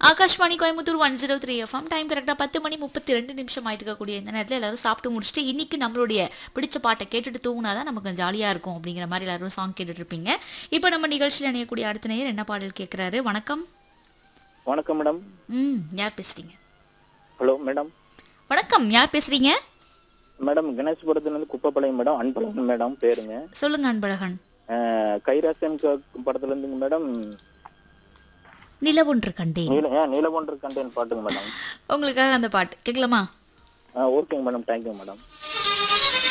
Akashvani Coimbatore one zero three FM time கரெக்டாக பத்து மணி முப்பத்தி ரெண்டு நிமிஷம் ஆயிட்டு இருக்கக்கூடிய இந்த நேரத்தில் எல்லாரும் சாப்பிட்டு முடிச்சுட்டு இன்னைக்கு நம்மளுடைய பிடிச்ச பாட்டை கேட்டுட்டு தூங்கினா தான் நமக்கு ஜாலியாக இருக்கும் அப்படிங்கிற மாதிரி எல்லாரும் சாங் கேட்டுட்டு இருப்பீங்க இப்போ நம்ம நிகழ்ச்சியில் இணையக்கூடிய அடுத்த நேயர் என்ன பாடல் கேட்குறாரு வணக்கம் வணக்கம் மேடம் ம் யார் பேசுறீங்க ஹலோ மேடம் வணக்கம் யார் பேசுறீங்க மேடம் கணேஷ்புரத்துலேருந்து குப்பப்பாளையம் மேடம் அன்பழகன் மேடம் பேருங்க சொல்லுங்க அன்பழகன் அஹ், கைராசன் க- படத்துல இருந்துங்க மேடம் நிலவொன்று கண்டேன் நீல ஏன் நீலகொன்று கண்டேன் பாட்டுங்க மேடம் உங்களுக்காக அந்த பாட்டு கேட்கலாமா ஓகேங்க மேடம் தேங்க்யூ மேடம்